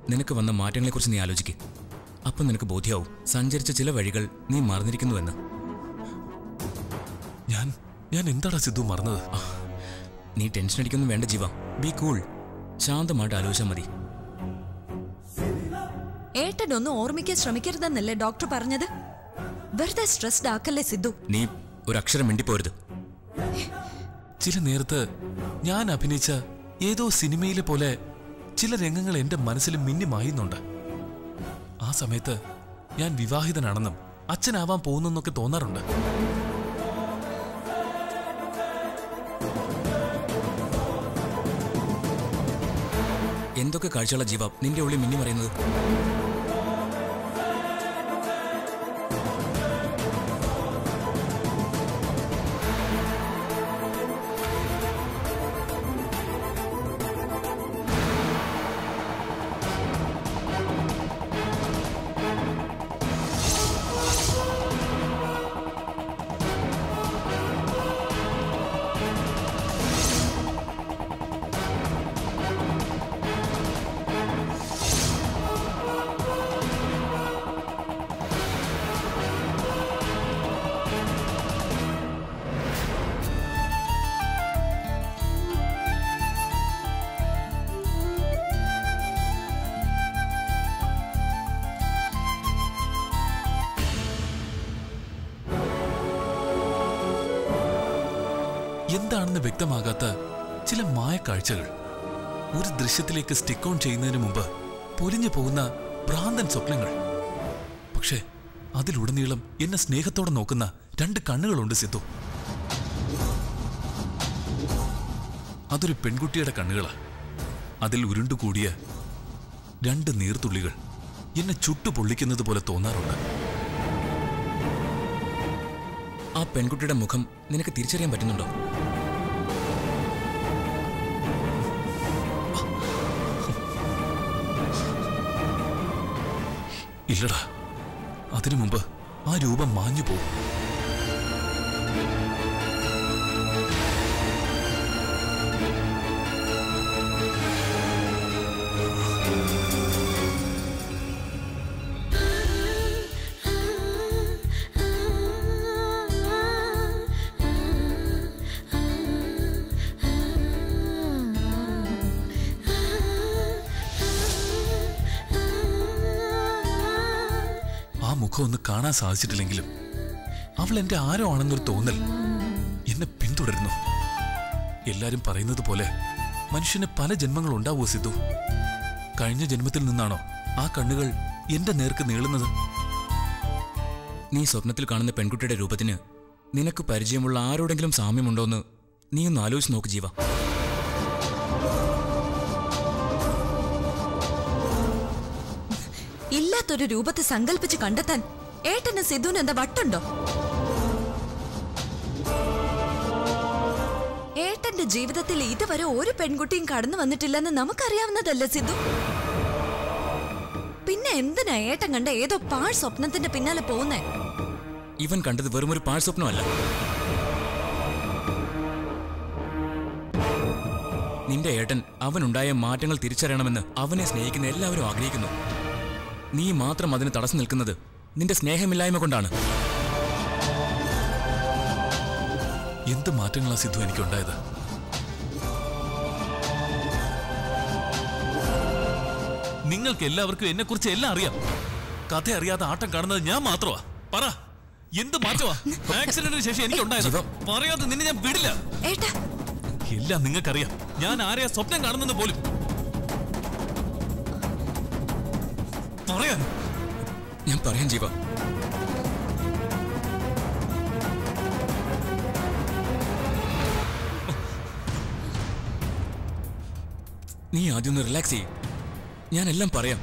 നിനക്ക് വന്ന മാറ്റങ്ങളെക്കുറിച്ച് നീ ആലോചിക്ക് അപ്പം നിനക്ക് ബോധ്യമാവും സഞ്ചരിച്ച ചില വഴികൾ നീ മറന്നിരിക്കുന്നുവെന്ന് ഞാൻ ഞാൻ എന്താടാ സിദ്ധു മറന്നത് നീ ടെൻഷൻ അടിക്കൊന്നും വേണ്ട ജീവ ബി കൂൾ ശാന്തമായിട്ട് ആലോചിച്ചാൽ മതി ഏട്ടനൊന്നും ഓർമ്മിക്കാൻ ശ്രമിക്കരുതെന്നല്ലേ ഡോക്ടർ പറഞ്ഞത് വെറുതെ സ്ട്രെസ്ഡ് ആക്കല്ലേ സിദ്ധു നീ ഒരു അക്ഷരം മിണ്ടിപ്പോരുത് ചില നേരത്ത് ഞാൻ അഭിനയിച്ച ഏതോ സിനിമയിലെ പോലെ ചില രംഗങ്ങൾ എന്റെ മനസ്സിൽ മിന്നിമായുന്നുണ്ട് ആ സമയത്ത് ഞാൻ വിവാഹിതനാണെന്നും അച്ഛനാവാൻ പോകുന്നെന്നൊക്കെ തോന്നാറുണ്ട് എന്തൊക്കെ കാഴ്ചയുള്ള ജീവ നിന്റെ ഉള്ളിൽ മിന്നി പറയുന്നത് എന്താണെന്ന് വ്യക്തമാകാത്ത ചില മായക്കാഴ്ചകൾ ഒരു ദൃശ്യത്തിലേക്ക് സ്റ്റിക്ക് ഓൺ ചെയ്യുന്നതിന് മുമ്പ് പൊലിഞ്ഞു പോകുന്ന ഭ്രാന്തൻ സ്വപ്നങ്ങൾ പക്ഷേ അതിലുടനീളം എന്നെ സ്നേഹത്തോടെ നോക്കുന്ന രണ്ട് കണ്ണുകളുണ്ട് സിദ്ധു അതൊരു പെൺകുട്ടിയുടെ കണ്ണുകളാ അതിൽ ഉരുണ്ടുകൂടിയ രണ്ട് നീർത്തുള്ളികൾ എന്നെ ചുട്ടു പൊള്ളിക്കുന്നത് പോലെ തോന്നാറുണ്ട് ആ പെൺകുട്ടിയുടെ മുഖം നിനക്ക് തിരിച്ചറിയാൻ പറ്റുന്നുണ്ടോ ഇല്ലടാ അതിനു മുമ്പ് ആ രൂപം മാഞ്ഞു പോകും ആ മുഖം ഒന്ന് കാണാൻ സാധിച്ചിട്ടില്ലെങ്കിലും അവൾ എന്റെ ആരോ ആണെന്നൊരു തോന്നൽ എന്നെ പിന്തുടരുന്നു എല്ലാരും പറയുന്നത് പോലെ മനുഷ്യന് പല ജന്മങ്ങൾ ഉണ്ടാവുമോ സിദ്ധു കഴിഞ്ഞ ജന്മത്തിൽ നിന്നാണോ ആ കണ്ണുകൾ എന്റെ നേർക്ക് നീളുന്നത് നീ സ്വപ്നത്തിൽ കാണുന്ന പെൺകുട്ടിയുടെ രൂപത്തിന് നിനക്ക് പരിചയമുള്ള ആരോടെങ്കിലും സാമ്യമുണ്ടോന്ന് നീ ഒന്ന് ആലോചിച്ച് നോക്ക് ജീവ ഇല്ലാത്തൊരു രൂപത്തെ സങ്കല്പിച്ച് കണ്ടെത്താൻ ഏട്ടന് സിദ്ധുവിന് എന്താ വട്ടുണ്ടോ ഏട്ടന്റെ ജീവിതത്തിൽ ഇതുവരെ ഒരു പെൺകുട്ടിയും കടന്നു വന്നിട്ടില്ലെന്ന് നമുക്കറിയാവുന്നതല്ലേ സിദ്ധു പിന്നെ എന്തിനാ ഏട്ടൻ കണ്ട ഏതോ പാഴ് സ്വപ്നത്തിന്റെ പിന്നാലെ പോകുന്നേ ഇവൻ കണ്ടത് വെറുമൊരു പാഴ് സ്വപ്നമല്ല നിന്റെ ഏട്ടൻ അവനുണ്ടായ മാറ്റങ്ങൾ തിരിച്ചറിയണമെന്ന് അവനെ സ്നേഹിക്കുന്ന എല്ലാവരും ആഗ്രഹിക്കുന്നു നീ മാത്രം അതിന് തടസ്സം നിൽക്കുന്നത് നിന്റെ സ്നേഹമില്ലായ്മ കൊണ്ടാണ് എന്ത് മാറ്റങ്ങളാ സിദ്ധു എനിക്കുണ്ടായത് നിങ്ങൾക്ക് എല്ലാവർക്കും എന്നെ കുറിച്ച് എല്ലാം അറിയാം കഥ അറിയാതെ ആട്ടം കാണുന്നത് ഞാൻ മാത്രമാ പറ എന്ത് മാറ്റമാ ആക്സിഡന്റിന് ശേഷം എനിക്ക് ഉണ്ടായത് ജീവ. പറയാതെ നിന്നെ ഞാൻ വിടില്ല ഏട്ടാ എല്ലാം നിങ്ങൾക്കറിയാം ഞാൻ ആരെയാ സ്വപ്നം കാണുന്നെന്ന് പോലും പറയാൻ ഞാൻ പറയാൻ ജീവ നീ ആദ്യം ഒന്ന് റിലാക്സ് ചെയ്യ് ഞാനെല്ലാം പറയാം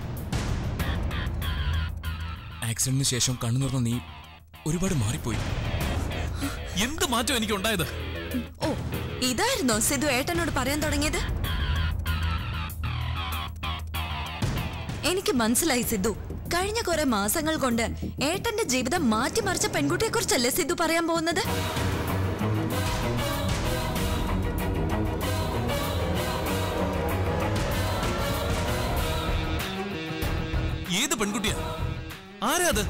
ആക്സിഡന്റിന് ശേഷം കണ്ണു തുറന്ന നീ ഒരുപാട് മാറിപ്പോയി എന്ത് മാറ്റം എനിക്ക് ഉണ്ടായത് ഓ ഇതായിരുന്നോ സിദ്ധു ഏട്ടനോട് പറയാൻ തുടങ്ങിയത് എനിക്ക് മനസ്സിലായി സിദ്ധു കഴിഞ്ഞ കുറെ മാസങ്ങൾ കൊണ്ട് ഏട്ടന്റെ ജീവിതം മാറ്റിമറിച്ച പെൺകുട്ടിയെ കുറിച്ചല്ലേ സിദ്ധു പറയാൻ പോകുന്നത് എന്ത് പെൺകുട്ടിയാ ആരാ അത്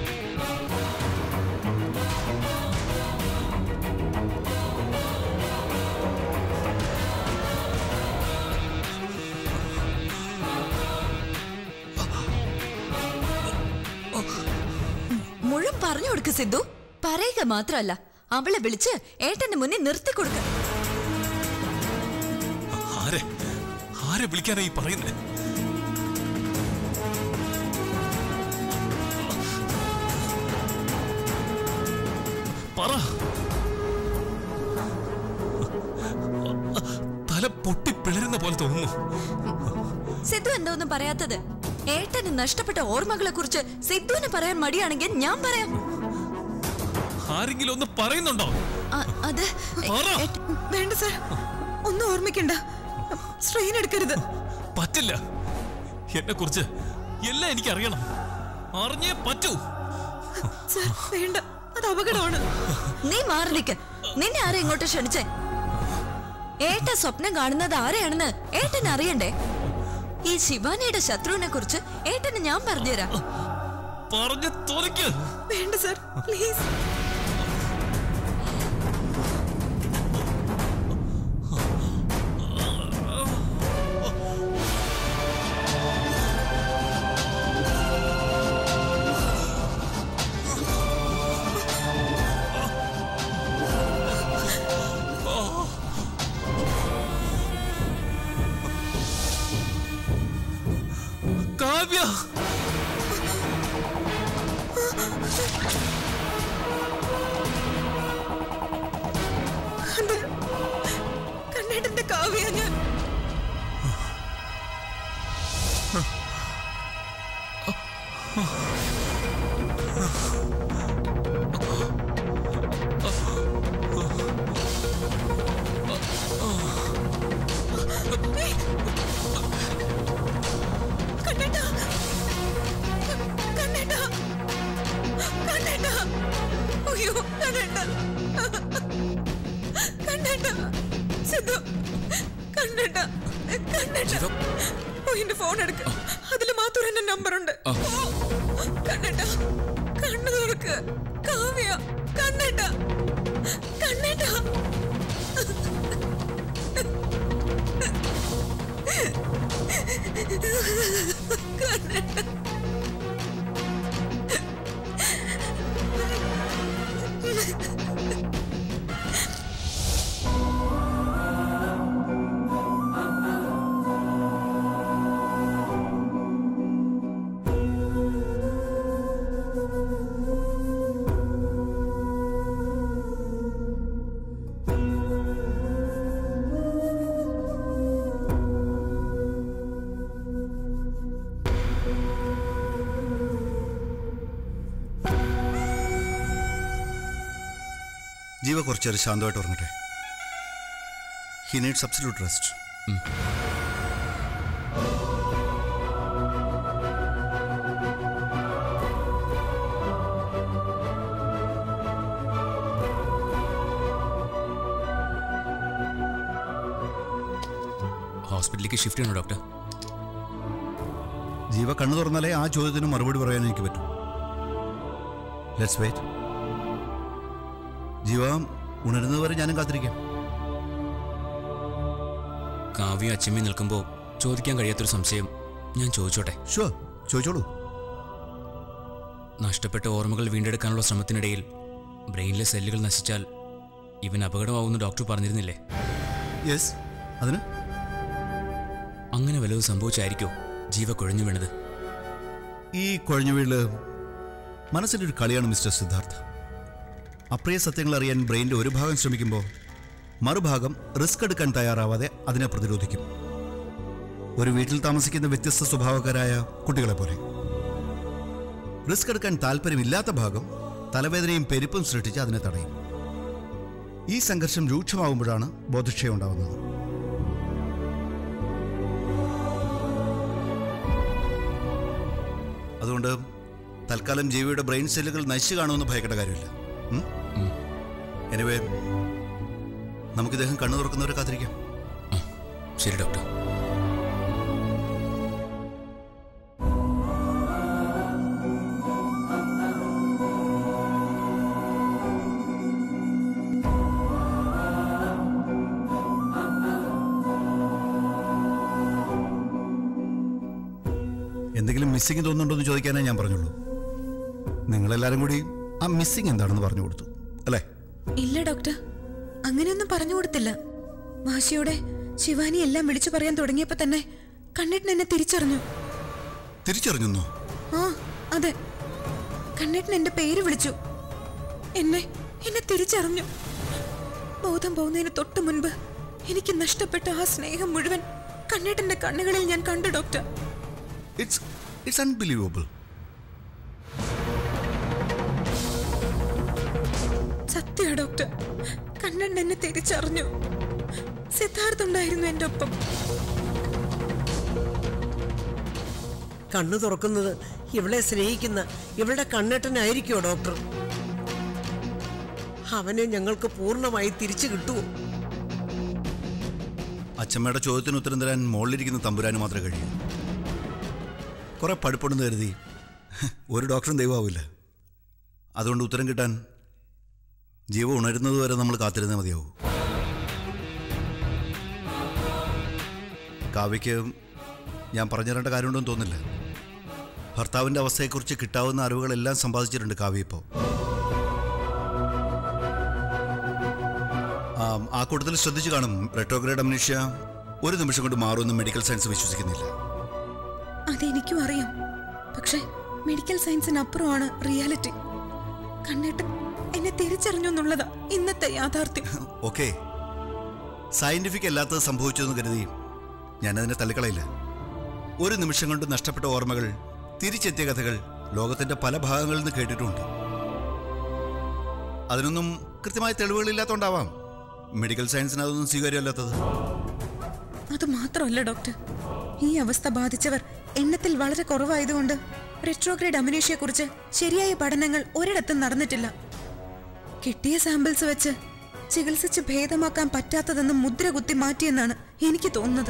മുഴുവൻ പറഞ്ഞു കൊടുക്ക് സിദ്ധു പറയുക മാത്രമല്ല അവളെ വിളിച്ച് ഏട്ടന്റെ മുന്നിൽ നിർത്തി കൊടുക്ക ആരെ ആരെ വിളിക്കാനാ ഈ പറയുന്നത് പറ തല പൊട്ടി പിളരുന്ന പോലെ തോന്നുന്നു സിദ്ധു എന്തോന്നും പറയാത്തത് ഏട്ടന് നഷ്ടപ്പെട്ട ഓർമ്മകളെ കുറിച്ച് സിദ്ധുവിന് പറയാൻ മടിയാണെങ്കിൽ ഞാൻ പറയാം ആരെങ്കിലും ഒന്ന് പറയുന്നുണ്ടോ അ- അത് പറ. ഏട്ട- വേണ്ട സാർ ഒന്നും ഓർമ്മിക്കണ്ട സ്ട്രെയിൻ എടുക്കരുത് പറ്റില്ല എന്നെ കുറിച്ച് എല്ലാം എനിക്ക് അറിയണം അറിഞ്ഞേ പറ്റൂ സാർ വേണ്ട അത് അപകടമാണ് നീ മാറി നിൽക്ക് നിന്നെ ആരെ ഇങ്ങോട്ട് ക്ഷണിച്ചേ ഏട്ട സ്വപ്നം കാണുന്നത് ആരെയാണെന്ന് ഏട്ടൻ അറിയണ്ടേ ഈ ശിവാനിയുടെ ശത്രുവിനെ കുറിച്ച് ഏട്ടന് ഞാൻ പറഞ്ഞുതരാം പറഞ്ഞു തുറയ്ക്ക് വേണ്ട സാർ പ്ലീസ് കാവ്യ അത് കണ്ണേട്ടന്റെ കാവ്യ ഞാൻ കണ്ണേട്ടാ കണ്ണേട്ടാ കണ്ണേട്ടാ അയ്യോ കണ്ണേട്ടാ കണ്ണേട്ടാ സിദ്ധു കണ്ണേട്ടാ കണ്ണേട്ടാ ശിവ. ഓ എന്റെ ഫോൺ എടുക്ക അതില് മാത്രം എന്റെ നമ്പർ ഉണ്ട് ആ. കണ്ണേട്ടാ കണ്ണു തുറക്ക് കാവ്യ കണ്ണേട്ടാ കണ്ണേട്ടാ ജീവ കുറച്ചേരം ശാന്തമായിട്ട് ഉറങ്ങട്ടെ ഹി നീഡ് സബ്സ്റ്റിറ്റ്യൂട്ട് റെസ്റ്റ് ഹോസ്പിറ്റലിലേക്ക് ഷിഫ്റ്റ് ചെയ്യണോ ഡോക്ടർ ജീവ കണ്ണു തുറന്നാലേ ആ ചോദ്യത്തിന് മറുപടി പറയാൻ എനിക്ക് പറ്റും ലെറ്റ്സ് വെയിറ്റ് ജീവ ഉണരുന്നതുവരെ ഞാനും കാത്തിരിക്കാം കാവ്യ അച്ഛമ്മ നിൽക്കുമ്പോൾ ചോദിക്കാൻ കഴിയാത്തൊരു സംശയം ഞാൻ ചോദിച്ചോട്ടെ ഷുവർ ചോദിച്ചോളൂ നഷ്ടപ്പെട്ട ഓർമ്മകൾ വീണ്ടെടുക്കാനുള്ള ശ്രമത്തിനിടയിൽ ബ്രെയിനിലെ സെല്ലുകൾ നശിച്ചാൽ ഇവൻ അപകടമാവുമെന്ന് ഡോക്ടർ പറഞ്ഞിരുന്നില്ലേ യെസ് അതിന് അങ്ങനെ വല്ലതും സംഭവിച്ചായിരിക്കോ ജീവ കുഴഞ്ഞു വീണത് ഈ കുഴഞ്ഞു വീഴല് മനസ്സിൻ്റെ ഒരു കളിയാണ് മിസ്റ്റർ സിദ്ധാർത്ഥ് അപ്രിയ സത്യങ്ങൾ അറിയാൻ ബ്രെയിനിൻ്റെ ഒരു ഭാഗം ശ്രമിക്കുമ്പോൾ മറുഭാഗം റിസ്ക് എടുക്കാൻ തയ്യാറാവാതെ അതിനെ പ്രതിരോധിക്കും ഒരു വീട്ടിൽ താമസിക്കുന്ന വ്യത്യസ്ത സ്വഭാവക്കാരായ കുട്ടികളെ പോലെ റിസ്ക് എടുക്കാൻ താല്പര്യമില്ലാത്ത ഭാഗം തലവേദനയും പെരുപ്പും സൃഷ്ടിച്ച് അതിനെ തടയും ഈ സംഘർഷം രൂക്ഷമാവുമ്പോഴാണ് ബോധക്ഷയം ഉണ്ടാവുന്നത് അതുകൊണ്ട് തൽക്കാലം ജീവിയുടെ ബ്രെയിൻ സെല്ലുകൾ നശിച്ചു കാണുമെന്ന് ഭയക്കേണ്ട കാര്യമില്ല എനിവേ നമുക്ക് ഇദ്ദേഹം കണ്ണു തുറക്കുന്നവരെ കാത്തിരിക്കാം ശരി ഡോക്ടർ മിസ്സിങ് തോന്നുന്നുണ്ടോ എന്ന് ചോദിക്കാനേ ഞാൻ പറഞ്ഞുള്ളൂ നിങ്ങളെല്ലാവരും കൂടി ആ മിസ്സിങ് എന്താണെന്ന് പറഞ്ഞു കൊടുത്തു അല്ലേ ഇല്ല ഡോക്ടർ അങ്ങനെയൊന്നും പറഞ്ഞു കൊടുത്തില്ല വാശിയോടെ ശിവാനി എല്ലാം വിളിച്ചു പറയാൻ തുടങ്ങിയപ്പോ തന്നെ കണ്ണേട്ടൻ എന്നെ തിരിച്ചറിഞ്ഞു തിരിച്ചറിഞ്ഞോ ആ അതെ കണ്ണേട്ടൻ എന്റെ പേര് വിളിച്ചു എന്നെ എന്നെ തിരിച്ചറിഞ്ഞു ബോധം പോകുന്നതിന് തൊട്ടു മുൻപ് എനിക്ക് നഷ്ടപ്പെട്ട ആ സ്നേഹം മുഴുവൻ കണ്ണേട്ടന്റെ കണ്ണുകളിൽ ഞാൻ കണ്ടു doctor it's it's unbelievable Sathya doctor Kannan എന്നെ തിരിച്ചറിഞ്ഞു സിദ്ധാർത്ഥ ഉണ്ടായിരുന്നു എന്റെ ഒപ്പം കണ്ണു തുറക്കുന്നത് ഇവളെ സ്നേഹിക്കുന്ന ഇവളുടെ കണ്ണെട്ടനായിരിക്കുമോ ഡോക്ടർ അവനെ ഞങ്ങൾക്ക് പൂർണ്ണമായി തിരിച്ചു കിട്ടുമോ അച്ഛമ്മയുടെ ചോദ്യത്തിന് ഉത്തരം തരാൻ മുകളിലിരിക്കുന്ന തമ്പുരാന് മാത്രമേ കഴിയൂ കുറെ പഠിപ്പുണ്ടെന്ന് കരുതി ഒരു ഡോക്ടറും ദൈവമാവില്ല അതുകൊണ്ട് ഉത്തരം കിട്ടാൻ ജീവൻ ഉണരുന്നത് വരെ നമ്മൾ കാത്തിരുന്നേ മതിയാവൂ കാവ്യയ്ക്ക് ഞാൻ പറഞ്ഞു തരേണ്ട കാര്യമുണ്ടെന്ന് തോന്നില്ല ഭർത്താവിൻ്റെ അവസ്ഥയെക്കുറിച്ച് കിട്ടാവുന്ന അറിവുകളെല്ലാം സമ്പാദിച്ചിട്ടുണ്ട് കാവ്യ ഇപ്പോൾ ആ, ആ കൂട്ടത്തിൽ ശ്രദ്ധിച്ചു കാണും റെട്രോഗ്രേഡ് അമ്നീഷ്യ ഒരു നിമിഷം കൊണ്ട് മാറുമെന്ന് മെഡിക്കൽ സയൻസ് വിശ്വസിക്കുന്നില്ല അതെനിക്കും അറിയാം പക്ഷേ മെഡിക്കൽ സയൻസിനപ്പുറമാണ് റിയാലിറ്റി കണ്ണേട്ടൻ എന്നെ തിരിച്ചറിഞ്ഞു എന്നുള്ളതാ ഇന്നത്തെ യാഥാർത്ഥ്യം ഓക്കെ സയന്റിഫിക് അല്ലാത്തത് സംഭവിച്ചതെന്ന് കരുതി ഞാനതിനെ തള്ളിക്കളയില്ല ഒരു നിമിഷം കൊണ്ട് നഷ്ടപ്പെട്ട ഓർമ്മകൾ തിരിച്ചെത്തിയ കഥകൾ ലോകത്തിന്റെ പല ഭാഗങ്ങളിൽ നിന്ന് കേട്ടിട്ടുമുണ്ട് അതിനൊന്നും കൃത്യമായ തെളിവുകളില്ലാത്തോണ്ടാവാം മെഡിക്കൽ സയൻസിന് അതൊന്നും സ്വീകാര്യമല്ലാത്തത് അത് മാത്രമല്ല ഡോക്ടർ ഈ അവസ്ഥ ബാധിച്ചവർ എണ്ണത്തിൽ വളരെ കുറവായതുകൊണ്ട് റെട്രോഗ്രേഡ് അമിനേഷ്യയെ കുറിച്ച് ശരിയായ പഠനങ്ങൾ ഒരിടത്തും നടന്നിട്ടില്ല കിട്ടിയ സാമ്പിൾസ് വെച്ച് ചികിത്സിച്ച് ഭേദമാക്കാൻ പറ്റാത്തതെന്ന് മുദ്ര കുത്തി മാറ്റിയെന്നാണ് എനിക്ക് തോന്നുന്നത്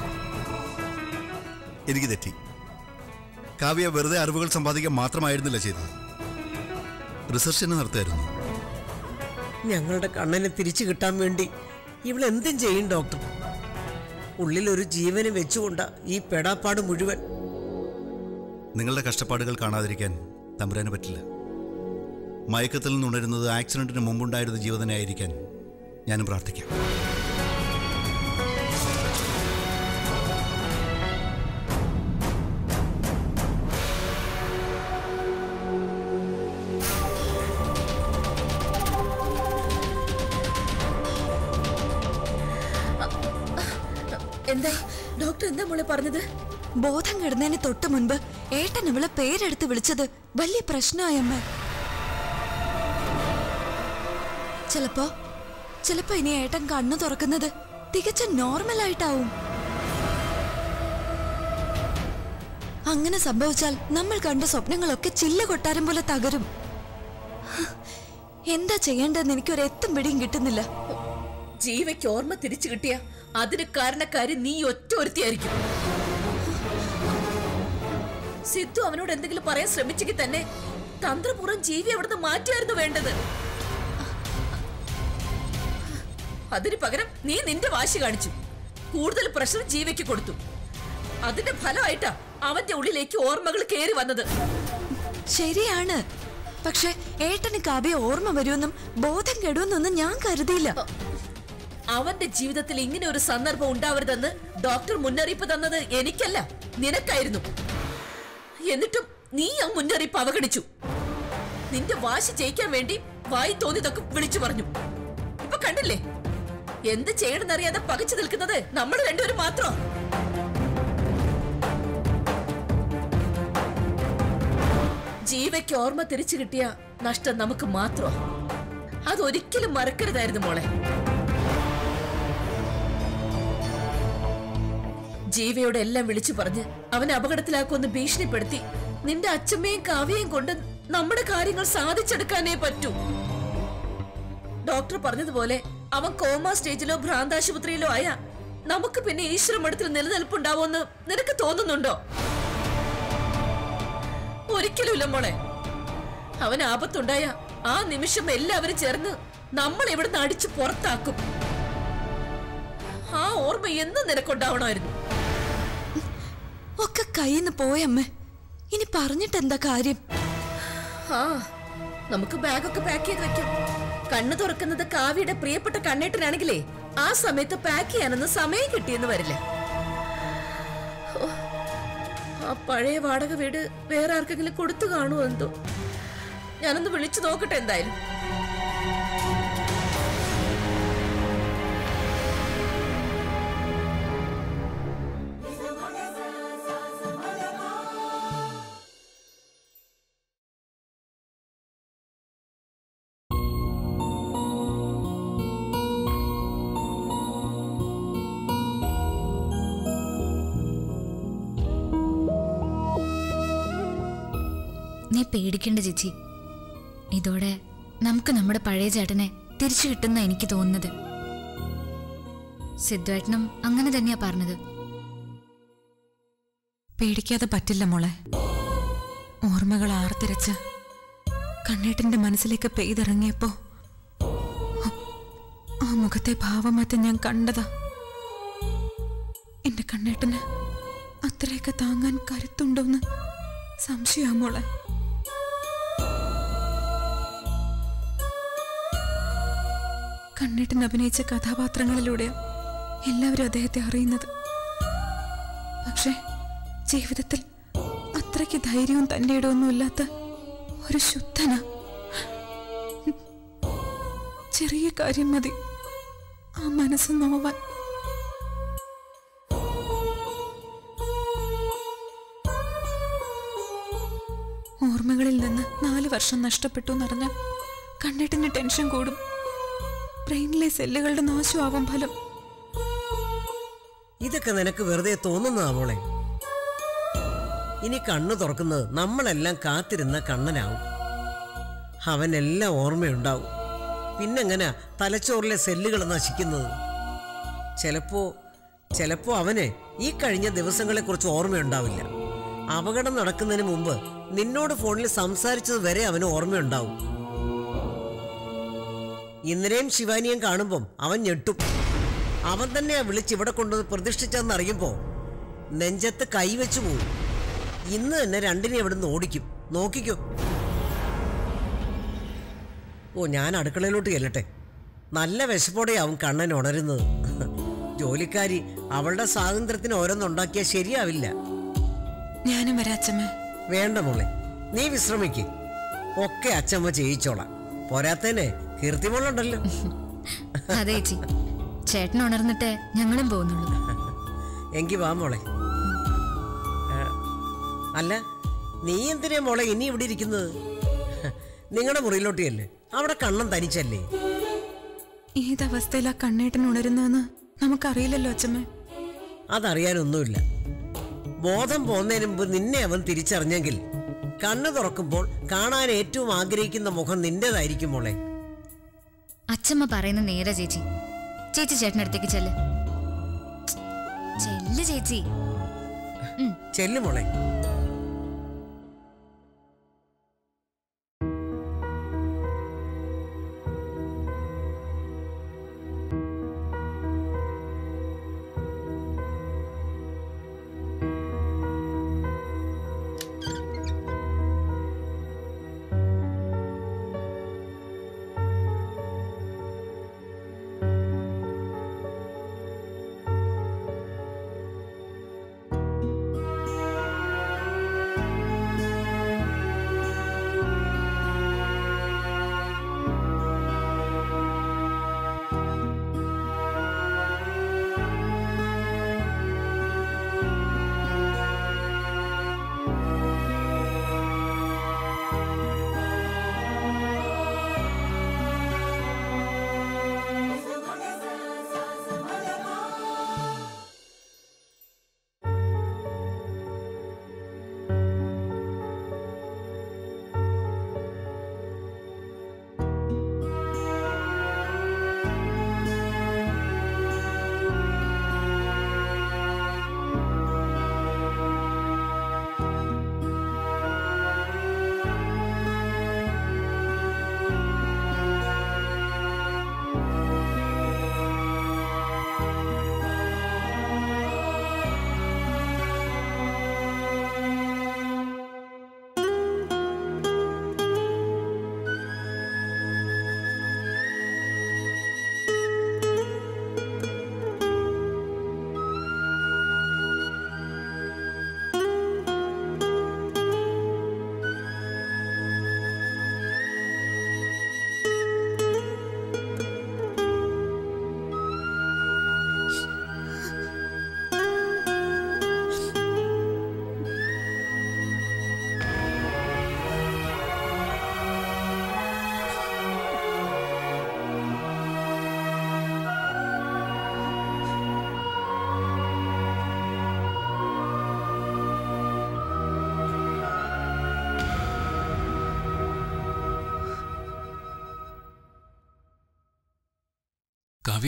എനിക്ക് തെറ്റി കാവ്യ വെറുതെ അറിവുകൾ സമ്പാദിക്കാൻ മാത്രമായിരുന്നില്ല ചെയ്തത് റിസർച്ചിന് നടത്തായിരുന്നു ഞങ്ങളുടെ കണ്ണനെ തിരിച്ചു കിട്ടാൻ വേണ്ടി ഇവൾ എന്തും ചെയ്യും ഡോക്ടർ ഉള്ളിലൊരു ജീവന് വെച്ചുകൊണ്ട ഈ പെടാപ്പാട് മുഴുവൻ നിങ്ങളുടെ കഷ്ടപ്പാടുകൾ കാണാതിരിക്കാൻ തമ്പുരാന് പറ്റില്ല മയക്കത്തിൽ നിന്നുണരുന്നത് ആക്സിഡന്റിന് മുമ്പുണ്ടായിരുന്ന ജീവതനെ ആയിരിക്കാൻ ഞാനും പ്രാർത്ഥിക്കാം എന്താ ഡോക്ടർ എന്താ മോളെ പറഞ്ഞത് ബോധം കെടുന്നതിന് തൊട്ട് മുൻപ് ഏട്ടൻ അവളെ പേരെടുത്ത് വിളിച്ചത് വലിയ പ്രശ്നമായമ്മ ചിലപ്പോ ചിലപ്പോ ഇനി ഏട്ടൻ കണ്ണു തുറക്കുന്നത് തികച്ചും നോർമൽ ആയിട്ടാവും അങ്ങനെ സംഭവിച്ചാൽ നമ്മൾ കണ്ട സ്വപ്നങ്ങളൊക്കെ ചില്ല കൊട്ടാരം പോലെ തകരും ഹ്, എന്താ ചെയ്യേണ്ടതെന്ന് എനിക്കൊരു എത്തും പിടിയും കിട്ടുന്നില്ല ജീവയ്ക്ക് ഓർമ്മ തിരിച്ചു കിട്ടിയ അതിന് കാരണക്കാരി നീ ഒറ്റ ഒരുത്തിയായിരിക്കും സിദ്ധു അവനോട് എന്തെങ്കിലും പറയാൻ ശ്രമിച്ചെങ്കിൽ തന്നെ തന്ത്രപൂർവ്വം ജീവി അവിടുന്ന് മാറ്റിയായിരുന്നു വേണ്ടത് അതിന് പകരം നീ നിന്റെ വാശി കാണിച്ചു കൂടുതൽ പ്രഷർ ജീവയ്ക്ക് കൊടുത്തു അതിന്റെ ഫലമായിട്ടാ അവന്റെ ഉള്ളിലേക്ക് ഓർമ്മകൾ കയറി വന്നത് ശരിയാണ് പക്ഷെ ഏട്ടന് കാവ്യ ഓർമ്മ വരുമെന്നും ബോധം കെടുമെന്നൊന്നും ഞാൻ കരുതിയില്ല അവന്റെ ജീവിതത്തിൽ ഇങ്ങനെ ഒരു സന്ദർഭം ഉണ്ടാവരുതെന്ന് ഡോക്ടർ മുന്നറിയിപ്പ് തന്നത് എനിക്കല്ല നിനക്കായിരുന്നു എന്നിട്ടും നീ ആ മുന്നറിയിപ്പ് അവഗണിച്ചു നിന്റെ വാശി ജയിക്കാൻ വേണ്ടി വായി തോന്നിയതൊക്കെ വിളിച്ചു പറഞ്ഞു ഇപ്പൊ കണ്ടില്ലേ എന്ത് ചെയ്യണമെന്നറിയാതെ പകച്ചു നിൽക്കുന്നത് നമ്മൾ രണ്ടുപേരും മാത്രം ജീവയ്ക്ക് ഓർമ്മ തിരിച്ചു കിട്ടിയ നഷ്ടം നമുക്ക് മാത്രം അതൊരിക്കലും മറക്കരുതായിരുന്നു മോളെ ജീവയോട് എല്ലാം വിളിച്ചു പറഞ്ഞ് അവനെ അപകടത്തിലാക്കുമെന്ന് ഭീഷണിപ്പെടുത്തി നിന്റെ അച്ഛമ്മയും കാവ്യയും കൊണ്ട് നമ്മുടെ കാര്യങ്ങൾ സാധിച്ചെടുക്കാനേ പറ്റൂ ഡോക്ടർ പറഞ്ഞതുപോലെ അവൻ കോമ സ്റ്റേജിലോ ഭ്രാന്താശുപത്രിയിലോ ആയ നമുക്ക് പിന്നെ ഈശ്വരമഠത്തിൽ നിലനിൽപ്പുണ്ടാവുമെന്ന് നിനക്ക് തോന്നുന്നുണ്ടോ ഒരിക്കലുമില്ല മോളെ അവൻ ആപത്തുണ്ടായ ആ നിമിഷം എല്ലാവരും ചേർന്ന് നമ്മൾ ഇവിടുന്ന് അടിച്ചു പുറത്താക്കും ആ ഓർമ്മ എന്നും നിനക്കുണ്ടാവണമായിരുന്നു ഒക്കെ കയ്യിന്ന് പോയമ്മ ഇനി പറഞ്ഞിട്ട് എന്താ കാര്യം ആ നമുക്ക് ബാഗൊക്കെ പാക്ക് ചെയ്ത് വെക്കാം കണ്ണു തുറക്കുന്നത് കാവ്യയുടെ പ്രിയപ്പെട്ട കണ്ണേട്ടനാണെങ്കിലേ ആ സമയത്ത് പാക്ക് ചെയ്യാനൊന്നും സമയം കിട്ടിയെന്ന് വരില്ല ഓ, ആ പഴയ വാടക വീട് വേറെ ആർക്കെങ്കിലും കൊടുത്തു കാണുമോ എന്തോ ഞാനൊന്ന് വിളിച്ചു നോക്കട്ടെ എന്തായാലും നീ പേടിക്കണ്ട ചേച്ചി ഇതോടെ നമുക്ക് നമ്മുടെ പഴയ ചേട്ടനെ തിരിച്ചു കിട്ടുന്ന എനിക്ക് തോന്നുന്നത് സിദ്ധുവേട്ടനും അങ്ങനെ തന്നെയാ പറഞ്ഞത് പേടിക്കാതെ പറ്റില്ല മോളെ ഓർമ്മകൾ ആർത്തിരച്ച് കണ്ണേട്ടന്റെ മനസ്സിലേക്ക് പെയ്തിറങ്ങിയപ്പോ ആ മുഖത്തെ ഭാവമാറ്റം ഞാൻ കണ്ടതാ എന്റെ കണ്ണേട്ടന് അത്രയൊക്കെ താങ്ങാൻ കരുത്തുണ്ടോന്ന് സംശയാ മോളെ കണ്ണേട്ടൻ അഭിനയിച്ച കഥാപാത്രങ്ങളിലൂടെ എല്ലാവരും അദ്ദേഹത്തെ അറിയുന്നത് പക്ഷേ ജീവിതത്തിൽ അത്രയ്ക്ക് ധൈര്യവും തൻ്റെ ഇടമൊന്നും ഇല്ലാത്ത ഒരു ശുദ്ധന ചെറിയ കാര്യം മതി ആ മനസ്സ് നോവാൻ ഓർമ്മകളിൽ നിന്ന് നാല് വർഷം നഷ്ടപ്പെട്ടു എന്നറിഞ്ഞ കണ്ണിട്ടിന് ടെൻഷൻ കൂടും ബ്രെയിനിലെ സെല്ലുകളുടെ നാശമാവും ഫലം ഇതൊക്കെ നിനക്ക് വെറുതെ തോന്നുന്നതാ മോളെ ഇനി കണ്ണു തുറക്കുന്നത് നമ്മളെല്ലാം കാത്തിരുന്ന കണ്ണനാവും അവനെല്ലാം ഓർമ്മയുണ്ടാവും പിന്നെങ്ങനെ തലച്ചോറിലെ സെല്ലുകൾ നശിക്കുന്നത് ചിലപ്പോ ചിലപ്പോ അവന് ഈ കഴിഞ്ഞ ദിവസങ്ങളെക്കുറിച്ച് ഓർമ്മയുണ്ടാവില്ല അപകടം നടക്കുന്നതിന് മുമ്പ് നിന്നോട് ഫോണിൽ സംസാരിച്ചത് വരെ അവന് ഓർമ്മയുണ്ടാവും ഇന്നലെയും ശിവാനിയും കാണുമ്പം അവൻ ഞെട്ടും അവൻ തന്നെയാ വിളിച്ച് ഇവിടെ കൊണ്ടുവന്ന് പ്രതിഷ്ഠിച്ചതെന്ന് അറിയുമ്പോ നെഞ്ചത്ത് കൈവച്ചു പോവും ഇന്ന് തന്നെ രണ്ടിനെ ഇവിടുന്ന് ഓടിക്കും നോക്കിക്കോ ഓ ഞാൻ അടുക്കളയിലോട്ട് ചെല്ലട്ടെ നല്ല വിശപ്പോടെയാവും കണ്ണൻ ഉണരുന്നത് ജോലിക്കാരി അവളുടെ സ്വാതന്ത്ര്യത്തിന് ഓരോന്നുണ്ടാക്കിയാൽ ശരിയാവില്ല ഞാനും വരാച്ചമ്മേ വേണ്ട മോളെ നീ വിശ്രമിക്ക് ഒക്കെ അച്ചമ്മ ചെയ്യിച്ചോളാം പോരാത്തേനെ കീർത്തിമോളുണ്ടല്ലോ അതെ ചേച്ചി ചേട്ടൻ ഉണർന്നിട്ട് ഞങ്ങളും പോകുന്നുള്ളൂ എങ്കി വാ മോളെ ആ, അല്ല നീ എന്തിനാ മോളെ ഇനി ഇവിടെ ഇരിക്കുന്നത് നിങ്ങളുടെ മുറിയിലോട്ടിയല്ലേ അവിടെ കണ്ണം തനിച്ചല്ലേ ഏതവസ്ഥയിലാ കണ്ണേട്ടൻ ഉണരുന്നതെന്ന് നമുക്കറിയില്ലല്ലോ അച്ഛമ്മേ അതറിയാനൊന്നുമില്ല ബോധം പോകുന്നതിന് മുമ്പ് നിന്നെ അവൻ തിരിച്ചറിഞ്ഞെങ്കിൽ കണ്ണു തുറക്കുമ്പോൾ കാണാൻ ഏറ്റവും ആഗ്രഹിക്കുന്ന മുഖം നിന്റേതായിരിക്കും മോളെ അച്ഛമ്മ പറയുന്ന നേരെ ചേച്ചി ചേച്ചി ചേട്ടനടുത്തേക്ക് ചെല്ല് ചെല്ല് ചേച്ചി ചെല്ലു മോളെ കാവ്യേ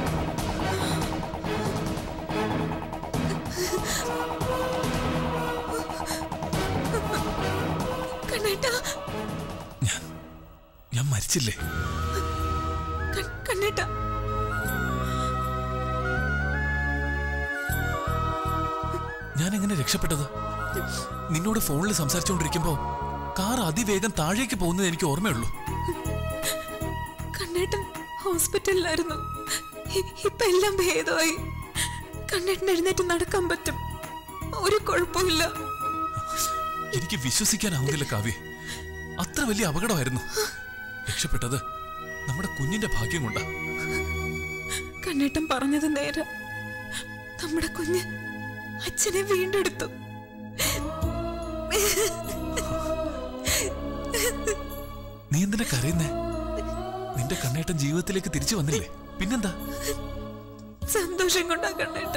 കണ്ണേട്ടാ ഞാൻ ഞാൻ മരിച്ചില്ലേ കൺ- കണ്ണേട്ടാ ഞാൻ എങ്ങനെ രക്ഷപ്പെട്ടത് നിന്നോട് ഫോണിൽ സംസാരിച്ചുകൊണ്ടിരിക്കുമ്പോ കാർ അതിവേഗം താഴേക്ക് പോകുന്നത് എനിക്ക് ഓർമ്മയുള്ളൂ കണ്ണേട്ടൻ ഹോസ്പിറ്റലിലായിരുന്നു ഇ- ഇപ്പൊ എല്ലാം ഭേദമായി കണ്ണേട്ടൻ എഴുന്നേറ്റ് നടക്കാൻ പറ്റും ഒരു കുഴപ്പമില്ല എനിക്ക് വിശ്വസിക്കാനാവുന്നില്ല കാവ്യ അത്ര വലിയ അപകടമായിരുന്നു രക്ഷപ്പെട്ടത് നമ്മുടെ കുഞ്ഞിന്റെ ഭാഗ്യം കൊണ്ടാ കണ്ണേട്ടൻ പറഞ്ഞത് നേരെ നമ്മുടെ കുഞ്ഞ് അച്ഛനെ വീണ്ടെടുത്തു നീ എന്തിനാ കരയുന്നേ നിന്റെ കണ്ണേട്ടൻ ജീവിതത്തിലേക്ക് തിരിച്ചു വന്നില്ലേ പിന്നെന്താ സന്തോഷം കൊണ്ടാ കണ്ണേട്ട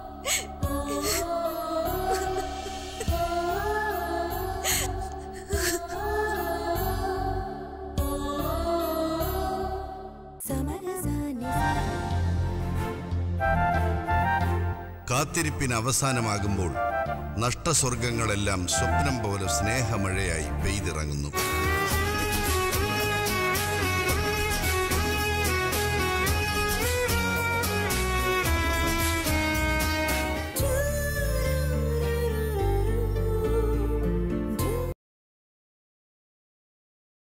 കാത്തിരിപ്പിന് അവസാനമാകുമ്പോൾ നഷ്ടസ്വർഗങ്ങളെല്ലാം സ്വപ്നം പോലെ സ്നേഹമഴയായി പെയ്തിറങ്ങുന്നു